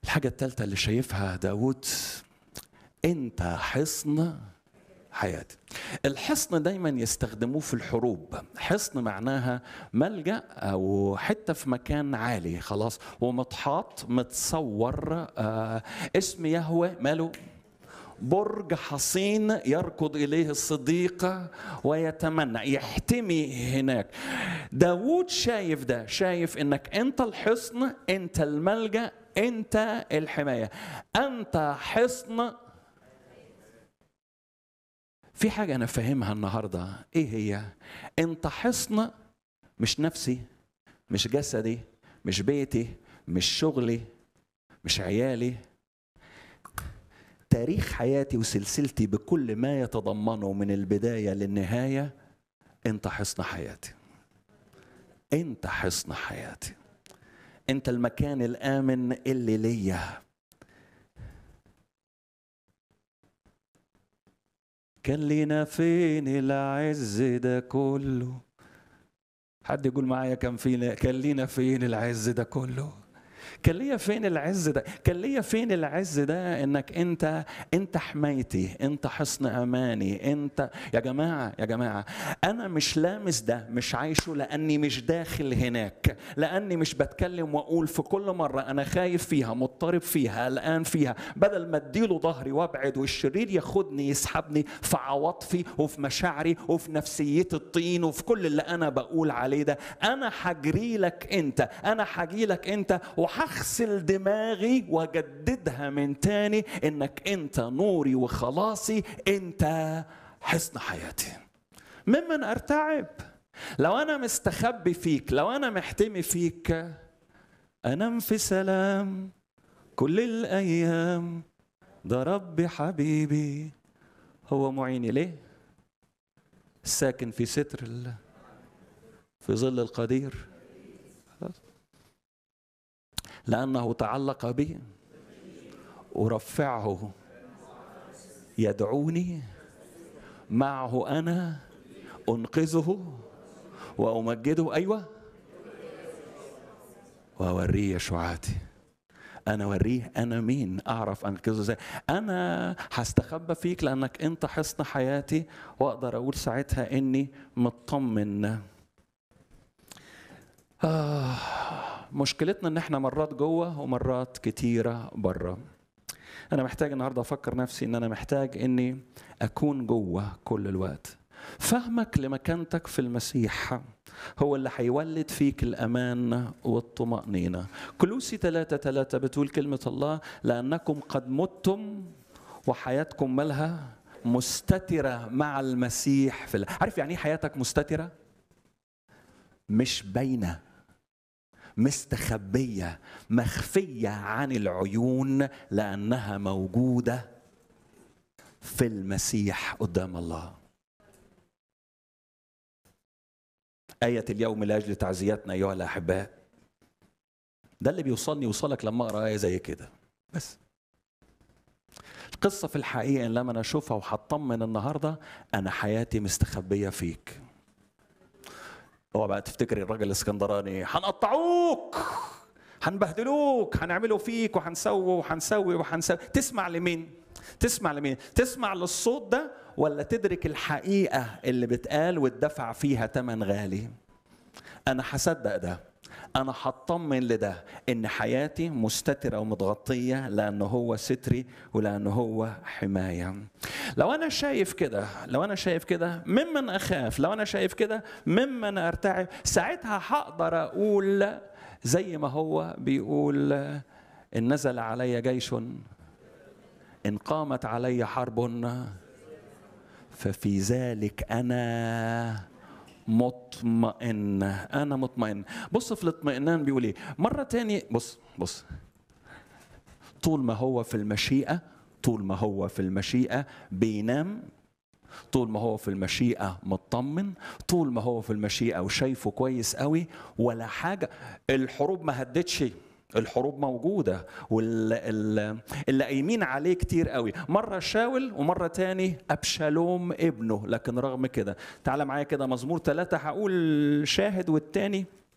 الحاجة الثالثة اللي شايفها داود أنت حصن حياتي الحصن دايما يستخدموه في الحروب حصن معناها ملجأ أو حتة في مكان عالي خلاص ومتحاط متصور آه اسم يهوه ماله برج حصين يركض إليه الصديق ويتمنى يحتمي هناك داود شايف ده شايف انك انت الحصن انت الملجأ انت الحماية انت حصن في حاجة أنا فاهمها النهاردة إيه هي؟ أنت حصن مش نفسي مش جسدي مش بيتي مش شغلي مش عيالي تاريخ حياتي وسلسلتي بكل ما يتضمنه من البداية للنهاية أنت حصن حياتي أنت حصن حياتي أنت المكان الآمن اللي ليا كان لينا فين العز ده كله حد يقول معايا كان فينا كان لينا فين العز ده كله كان ليا فين العز ده كان ليا فين العز ده انك انت انت حمايتي انت حصن اماني انت يا جماعه يا جماعه انا مش لامس ده مش عايشه لاني مش داخل هناك لاني مش بتكلم واقول في كل مره انا خايف فيها مضطرب فيها قلقان فيها بدل ما اديله ظهري وابعد والشرير ياخدني يسحبني في عواطفي وفي مشاعري وفي نفسيتي الطين وفي كل اللي انا بقول عليه ده انا هجري لك انت انا هجي لك انت وهغسل دماغي واجددها من تاني انك انت نوري وخلاصي انت حصن حياتي ممن ارتعب لو انا مستخبي فيك لو انا محتمي فيك انام في سلام كل الايام ده ربي حبيبي هو معيني ليه ساكن في ستر الله في ظل القدير خلاص لأنه تعلق بي أرفعه يدعوني معه أنا أنقذه وأمجده أيوة وأوريه يشوعاتي أنا أوريه أنا مين أعرف أنقذه إزاي أنا هستخبى فيك لأنك أنت حصن حياتي وأقدر أقول ساعتها إني مطمن آه مشكلتنا ان احنا مرات جوه ومرات كتيره بره انا محتاج النهارده افكر نفسي ان انا محتاج اني اكون جوه كل الوقت فهمك لمكانتك في المسيح هو اللي هيولد فيك الأمان والطمأنينة كلوسي ثلاثة ثلاثة بتقول كلمة الله لأنكم قد متم وحياتكم مالها مستترة مع المسيح في الله. عارف يعني ايه حياتك مستترة؟ مش باينه مستخبيه مخفيه عن العيون لانها موجوده في المسيح قدام الله آية اليوم لأجل تعزيتنا أيها الأحباء ده اللي بيوصلني يوصلك لما أقرأ آية زي كده بس القصة في الحقيقة إن لما أنا أشوفها وهطمن النهاردة أنا حياتي مستخبية فيك اوعى بقى تفتكر الراجل الاسكندراني هنقطعوك هنبهدلوك هنعملوا فيك وهنسوي وهنسوي وهنسوي تسمع لمين؟ تسمع لمين؟ تسمع للصوت ده ولا تدرك الحقيقة اللي بتقال واتدفع فيها تمن غالي؟ أنا هصدق ده أنا هطمن لده إن حياتي مستترة ومتغطية لأنه هو ستري ولأنه هو حماية. لو أنا شايف كده، لو أنا شايف كده ممن أخاف، لو أنا شايف كده ممن أرتعب، ساعتها هقدر أقول زي ما هو بيقول إن نزل علي جيش إن قامت علي حرب ففي ذلك أنا مطمئن انا مطمئن بص في الاطمئنان بيقول ايه مره تاني بص بص طول ما هو في المشيئه طول ما هو في المشيئه بينام طول ما هو في المشيئة مطمن طول ما هو في المشيئة وشايفه كويس قوي ولا حاجة الحروب ما هدتش الحروب موجودة واللي قايمين عليه كتير قوي مرة شاول ومرة تاني أبشالوم ابنه لكن رغم كده تعال معايا كده مزمور ثلاثة هقول شاهد والتاني